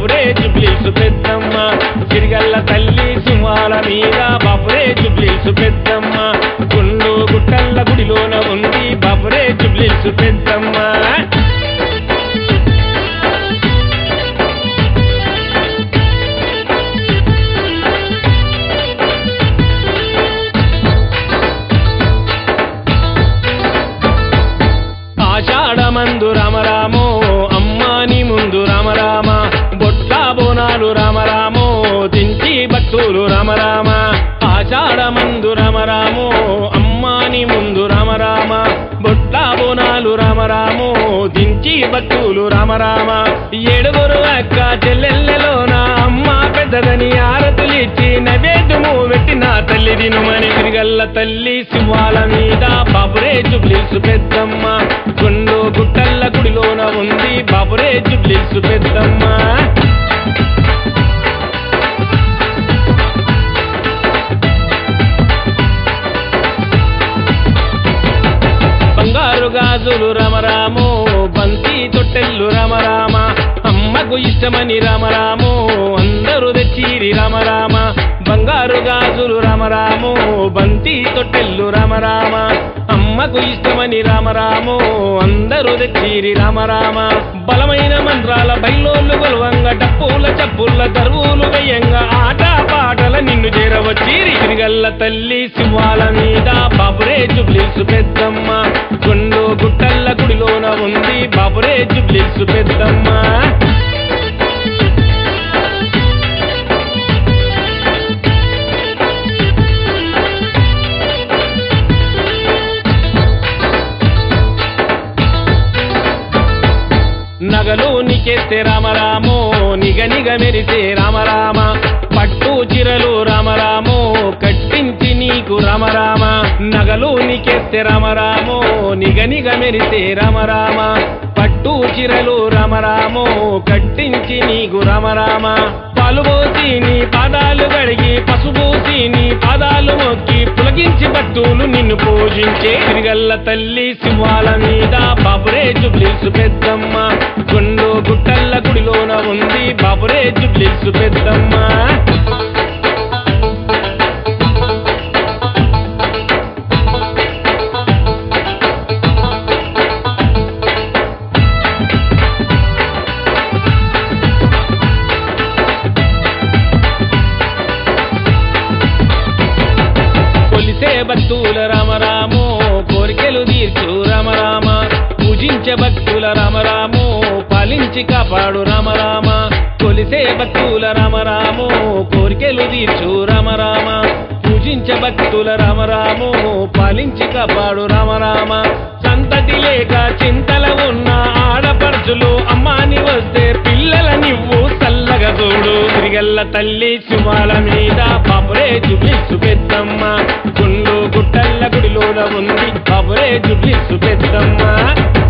బాపురే జుబ్లీసు పెద్దమ్మ సిరిగల్ల తల్లి సింహాల మీద బాపురే జుబ్లీసు పెద్దమ్మ గుండు గుట్టల్ల గుడిలోన ఉంది బాపురే జుబ్లీసు పెద్దమ్మ ఆషాఢమందు రామరామో అమ్మాని ముందు రామరామ బొట్ల బోనాలు రామరామో దించి భక్తులు రామరామ ఆషాఢమందు రామరామో అమ్మాని ముందు రామరామ బొట్ల బోనాలు రామరామో దించి భక్తులు రామరామ ఏడుగురు అక్క చెల్లెళ్ళలోన అమ్మ పెద్దదని ఆరతులిచ్చి నైవేద్యము పెట్టిన తల్లి దినుమని తిరిగల్ల తల్లి సింహాల మీద బాబురే జుబ్లీసు పెద్దమ్మ గుండు గుట్టల్ల గుడిలోన ఉంది బాబురే జుబ్లీసు పెద్దమ్మ బంగారు గాజులు రామరామో బంతి తొట్టెల్లు రామరామ అమ్మకు ఇష్టమని రామరామో అందరూ తెచ్చిరి రామరామ బంగారు గాజులు రామరామో బంతి తొట్టెల్లు రామరామ అమ్మకు ఇష్టమని రామరామో అందరూ తెచ్చిరి రామరామ బలమైన మంత్రాల బయలోళ్ళు గొలవంగ డప్పుల చప్పుల దరువులు వెయ్యంగా ఆట పాటల నిన్ను చేరవచ్చిరి తిరిగల్ల తల్లి సింహాల మీద బాబురే జుబ్లీసు పెద్దమ్మ గుండు గుట్టల్ల గుడిలోన ఉంది బాబురే జుబ్లీసు పెద్దమ్మ నగలు నీకెత్తే రామరామో నిగ నిగ మెరిసే రామరామ పట్టు చిరలు రామరామో కట్టించి నీకు రామరామ నగలు నీకెత్తే రామరామో నిగ నిగ మెరిసే రామరామ పట్టు చిరలు రామరామో కట్టించి నీకు రామరామ పాలుపోసి నీ పాదాలు గడిగి పసుపోసి నీ పాదాలు మొక్కి పులగించి భక్తులు నిన్ను పూజించే తిరిగల్ల తల్లి సింహాల మీద బాబురే జుబ్లీసు పెద్దమ్మ గుండు గుట్టల్ల గుడిలోన ఉంది బాబురే జుబ్లీసు పెద్దమ్మ కొలిసే భక్తుల రామరామో కోరికలు తీర్చు రామరామ పూజించే భక్తుల రామరామో పాలించి కాపాడు రామరామ కొలిసే భక్తుల రామరామో కోరికలు తీర్చు రామరామ పూజించే భక్తుల రామరామో పాలించి కాపాడు రామరామ సంతతి లేక చింతల ఉన్న ఆడపడుచులు అమ్మాని వస్తే పిల్లల నివ్వు చల్లగా చూడు తిరిగల్ల తల్లి సింహాల మీద బాబురే జుబ్లిసు పెద్దమ్మ గుండు గుట్టల్ల గుడిలోన ఉంది బాబురే జుబ్లిసు పెద్దమ్మ